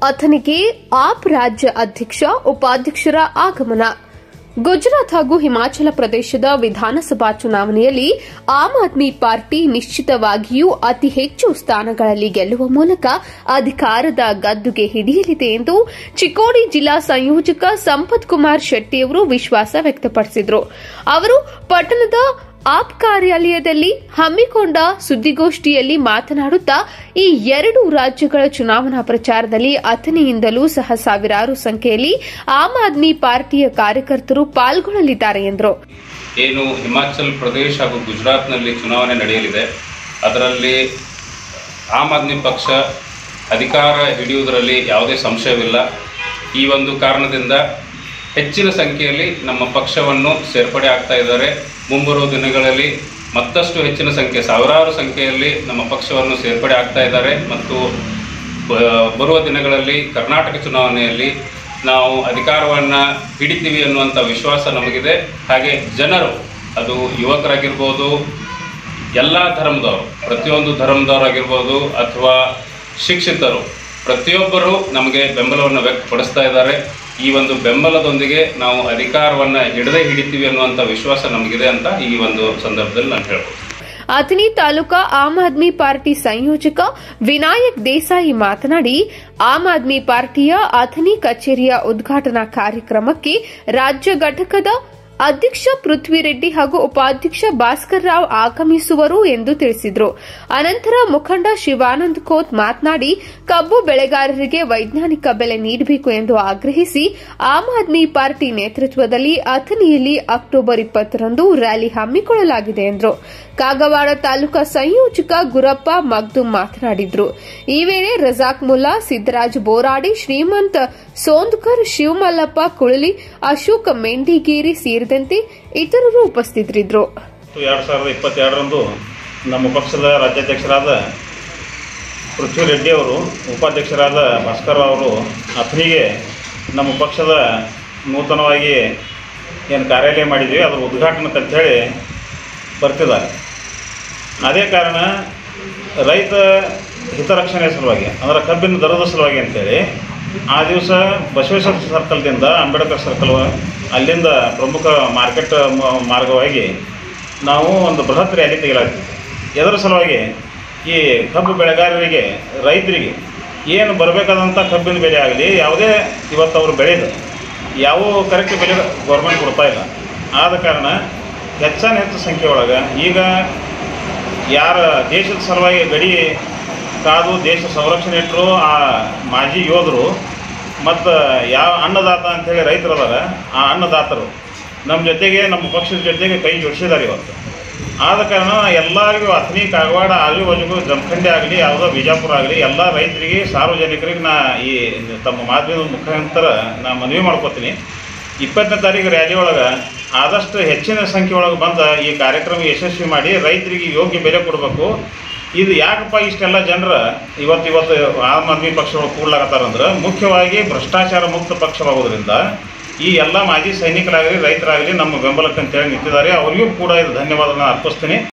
ಅಥಣಿಗೆ app ರಾಜ್ಯ ಅಧ್ಯಕ್ಷ ಉಪಾಧ್ಯಕ್ಷರ ಆಗಮನ ಗುಜರಾತ್ ಹಾಗೂ ಹಿಮಾಚಲ ಪ್ರದೇಶದ ವಿಧಾನಸಭಾ ಚುನಾವಣೆಯಲ್ಲಿ ಆಮ್ ಆದ್ಮಿ ಪಾರ್ಟಿ ನಿಶ್ಚಿತವಾಗಿಯೂ ಅತಿ ಹೆಚ್ಚು ಸ್ಥಾನಗಳಲ್ಲಿ ಗೆಲ್ಲುವ ಮೂಲಕ ಅಧಿಕಾರದ ಗದ್ದುಗೆ ಹಿಡಿಯಲಿದೆ ಎಂದು ಚಿಕ್ಕೋಡಿ ಜಿಲ್ಲಾ ಸಂಯೋಜಕ ಸಂಪತ್ ಕುಮಾರ್ ಶೆಟ್ಟಿಯವರು ವಿಶ್ವಾಸ ವ್ಯಕ್ತಪಡಿಸಿದರು ಅವರು ಪಟ್ಟಣದ ಆಪ್ ಕಾರ್ಯಾಲಯದಲ್ಲಿ ಹಮ್ಮಿಕೊಂಡ ಸುದ್ದಿಗೋಷ್ಠಿಯಲ್ಲಿ ಮಾತನಾಡುತ್ತಾ ಈ ಎರಡು ರಾಜ್ಯಗಳ ಚುನಾವಣಾ ಪ್ರಚಾರದಲ್ಲಿ ಅಥಣಿಯಿಂದಲೂ ಸಹ ಸಾವಿರಾರು ಸಂಖ್ಯೆಯಲ್ಲಿ ಆಮ್ ಆದ್ಮಿ ಪಾರ್ಟಿಯ ಕಾರ್ಯಕರ್ತರು ಪಾಲ್ಗೊಳ್ಳಲಿದ್ದಾರೆ ಎಂದರು ಏನು ಹಿಮಾಚಲ್ ಪ್ರದೇಶ ಹಾಗೂ ಗುಜರಾತ್ನಲ್ಲಿ ಚುನಾವಣೆ ನಡೆಯಲಿದೆ ಅದರಲ್ಲಿ ಆಮ್ ಆದ್ಮಿ ಪಕ್ಷ ಅಧಿಕಾರ ಹಿಡಿಯುವುದರಲ್ಲಿ ಯಾವುದೇ ಸಂಶಯವಿಲ್ಲ ಈ ಒಂದು ಕಾರಣದಿಂದ ಹೆಚ್ಚಿನ ಸಂಖ್ಯೆಯಲ್ಲಿ ನಮ್ಮ ಪಕ್ಷವನ್ನು ಸೇರ್ಪಡೆ ಆಗ್ತಾ ಇದ್ದಾರೆ ಮುಂಬರುವ ದಿನಗಳಲ್ಲಿ ಮತ್ತಷ್ಟು ಹೆಚ್ಚಿನ ಸಂಖ್ಯೆ ಸಾವಿರಾರು ಸಂಖ್ಯೆಯಲ್ಲಿ ನಮ್ಮ ಪಕ್ಷವನ್ನು ಸೇರ್ಪಡೆ ಆಗ್ತಾ ಇದ್ದಾರೆ ಮತ್ತು ಬ- ಬರುವ ದಿನಗಳಲ್ಲಿ ಕರ್ನಾಟಕ ಚುನಾವಣೆಯಲ್ಲಿ ನಾವು ಅಧಿಕಾರವನ್ನು ಹಿಡಿತೀವಿ ಅನ್ನುವಂಥ ವಿಶ್ವಾಸ ನಮಗಿದೆ ಹಾಗೆ ಜನರು ಅದು ಯುವಕರಾಗಿರ್ಬೋದು ಎಲ್ಲ ಧರ್ಮದವರು ಪ್ರತಿಯೊಂದು ಧರ್ಮದವರಾಗಿರ್ಬೋದು ಅಥವಾ ಶಿಕ್ಷಿತರು ಪ್ರತಿಯೊಬ್ಬರು ನಮಗೆ ಬೆಂಬಲವನ್ನು ವ್ಯಕ್ತಪಡಿಸ್ತಾ ಇದ್ದಾರೆ ಈ ಒಂದು ಬೆಂಬಲದೊಂದಿಗೆ ನಾವು ಅಧಿಕಾರವನ್ನು ಹಿಡದೇ ಹಿಡಿತೀವಿ ಅನ್ನುವಂಥ ವಿಶ್ವಾಸ ನಮಗಿದೆ ಅಂತ ಈ ಒಂದು ಸಂದರ್ಭದಲ್ಲಿ ನಾನು ಹೇಳ್ಬೋದು ಅಥಣಿ ತಾಲೂಕಾ ಆಮ್ ಆದ್ಮಿ ಪಾರ್ಟಿ ಸಂಯೋಜಕ ವಿನಾಯಕ್ ದೇಸಾಯಿ ಮಾತನಾಡಿ ಆಮ್ ಆದ್ಮಿ ಪಾರ್ಟಿಯ ಅಥಣಿ ಕಚೇರಿಯ ಉದ್ಘಾಟನಾ ಕಾರ್ಯಕ್ರಮಕ್ಕೆ ರಾಜ್ಯ ಘಟಕದ ಅಧ್ಯಕ್ಷ ಪೃಥ್ವಿರೆಡ್ಡಿ ಹಾಗೂ ಉಪಾಧ್ಯಕ್ಷ ಭಾಸ್ಕರ್ ರಾವ್ ಆಗಮಿಸುವರು ಎಂದು ತಿಳಿಸಿದರು ಅನಂತರ ಮುಖಂಡ ಶಿವಾನಂದ್ ಖೋತ್ ಮಾತನಾಡಿ ಕಬ್ಬು ಬೆಳೆಗಾರರಿಗೆ ವೈಜ್ಞಾನಿಕ ಬೆಲೆ ನೀಡಬೇಕು ಎಂದು ಆಗ್ರಹಿಸಿ ಆಮ್ ಆದ್ಮಿ ಪಾರ್ಟಿ ನೇತೃತ್ವದಲ್ಲಿ ಅಥಣಿಯಲ್ಲಿ ಅಕ್ಟೋಬರ್ ಇಪ್ಪತ್ತರಂದು ರ್ಯಾಲಿ ಹಮ್ಮಿಕೊಳ್ಳಲಾಗಿದೆ ಎಂದರು ಕಾಗವಾಡ ತಾಲೂಕಾ ಸಂಯೋಜಕ ಗುರಪ್ಪ ಮಗ್ದುಂ ಮಾತನಾಡಿದ್ರು ಈ ವೇಳೆ ರಜಾಕ್ ಮುಲ್ಲಾ ಸಿದ್ದರಾಜ್ ಬೋರಾಡಿ ಶ್ರೀಮಂತ್ ಸೋಂದ್ಕರ್ ಶಿವಮಲ್ಲಪ್ಪ ಕುಳಲಿ ಅಶೋಕ್ ಮೆಂಡಿಗೇರಿ ಸೇರಿದಂತೆ ಇತರರು ಉಪಸ್ಥಿತರಿದ್ದರು ಎರಡು ಸಾವಿರದ ಇಪ್ಪತ್ತೆರಡರಂದು ನಮ್ಮ ಪಕ್ಷದ ರಾಜ್ಯಾಧ್ಯಕ್ಷರಾದ ಪೃಥ್ವಿ ರೆಡ್ಡಿ ಅವರು ಉಪಾಧ್ಯಕ್ಷರಾದ ಭಾಸ್ಕರ್ ಅವರು ಅಥಣಿಗೆ ನಮ್ಮ ಪಕ್ಷದ ನೂತನವಾಗಿ ಏನು ಕಾರ್ಯಾಲಯ ಮಾಡಿದ್ವಿ ಅದರ ಉದ್ಘಾಟನೆಗೆ ಅಂತೇಳಿ ಬರ್ತಿದ್ದಾರೆ ಅದೇ ಕಾರಣ ರೈತ ಹಿತರಕ್ಷಣೆ ಸಲುವಾಗಿ ಅಂದರೆ ಕಬ್ಬಿನ ದರದ ಸಲುವಾಗಿ ಅಂತೇಳಿ ಆ ದಿವಸ ಬಸವೇಶ್ವರ ಸರ್ಕಲ್ದಿಂದ ಅಂಬೇಡ್ಕರ್ ಸರ್ಕಲ್ ಅಲ್ಲಿಂದ ಪ್ರಮುಖ ಮಾರ್ಕೆಟ್ ಮ- ಮಾರ್ಗವಾಗಿ ನಾವು ಒಂದು ಬೃಹತ್ ರ್ಯಾಲಿ ತೆಗೆಲಾಗ್ತೀವಿ ಇದರ ಸಲುವಾಗಿ ಈ ಕಬ್ಬು ಬೆಳೆಗಾರರಿಗೆ ರೈತರಿಗೆ ಏನು ಬರಬೇಕಾದಂಥ ಕಬ್ಬಿನ ಬೆಲೆ ಆಗಲಿ ಯಾವುದೇ ಇವತ್ತು ಅವರು ಬೆಳೆದು ಯಾವ ಕರೆಕ್ಟ್ ಬೆಲೆ ಗೌರ್ಮೆಂಟ್ ಕೊಡ್ತಾ ಇಲ್ಲ ಆದ ಕಾರಣ ಹೆಚ್ಚಾನ ಹೆಚ್ಚು ಸಂಖ್ಯೆ ಒಳಗೆ ಈಗ ಯಾರ ದೇಶದ ಸಲುವಾಗಿ ಗಡಿ ಕಾದು ದೇಶ ಸಂರಕ್ಷಣೆ ಇಟ್ಟರು ಆ ಮಾಜಿ ಯೋಧರು ಮತ್ತು ಯಾವ ಅನ್ನದಾತ ಅಂಥೇಳಿ ರೈತರು ಅದಾರ ಆ ಅನ್ನದಾತರು ನಮ್ಮ ಜೊತೆಗೆ ನಮ್ಮ ಪಕ್ಷದ ಜೊತೆಗೆ ಕೈ ಜೋಡಿಸಿದ್ದಾರೆ ಇವತ್ತು ಆದ ಕಾರಣ ಎಲ್ಲರಿಗೂ ಅಥಣಿ ಕಾಗವಾಡ ಆಜುಬಾಜುಗೂ ಜಮಖಂಡಿ ಆಗಲಿ ಯಾವುದೋ ಬಿಜಾಪುರ ಆಗಲಿ ಎಲ್ಲ ರೈತರಿಗೆ ಸಾರ್ವಜನಿಕರಿಗೆ ನಾ ಈ ತಮ್ಮ ಮಾಧ್ಯಮದ ಮುಖಾಂತರ ನಾ ಮನವಿ ಮಾಡ್ಕೋತೀನಿ ಇಪ್ಪತ್ತನೇ ತಾರೀಕು ರ್ಯಾಲಿ ಒಳಗೆ ಆದಷ್ಟು ಹೆಚ್ಚಿನ ಸಂಖ್ಯೆ ಒಳಗೆ ಬಂದ ಈ ಕಾರ್ಯಕ್ರಮ ಯಶಸ್ವಿ ಮಾಡಿ ರೈತರಿಗೆ ಯೋಗ್ಯ ಬೆಲೆ ಕೊಡಬೇಕು ಇದು ಯಾಕಪ್ಪ ಇಷ್ಟೆಲ್ಲ ಜನರ ಇವತ್ತು ಇವತ್ತು ಆಮ್ ಆದ್ಮಿ ಪಕ್ಷಗಳು ಕೂಡ್ಲಾಕತ್ತಾರಂದ್ರೆ ಮುಖ್ಯವಾಗಿ ಭ್ರಷ್ಟಾಚಾರ ಮುಕ್ತ ಪಕ್ಷವಾಗೋದ್ರಿಂದ ಈ ಎಲ್ಲ ಮಾಜಿ ಸೈನಿಕರಾಗಲಿ ರೈತರಾಗಲಿ ನಮ್ಮ ಬೆಂಬಲಕ್ಕೆ ಅಂತೇಳಿ ನಿಂತಿದ್ದಾರೆ ಅವರಿಗೂ ಕೂಡ ಇದು ಧನ್ಯವಾದನ ಅರ್ಪಿಸ್ತೀನಿ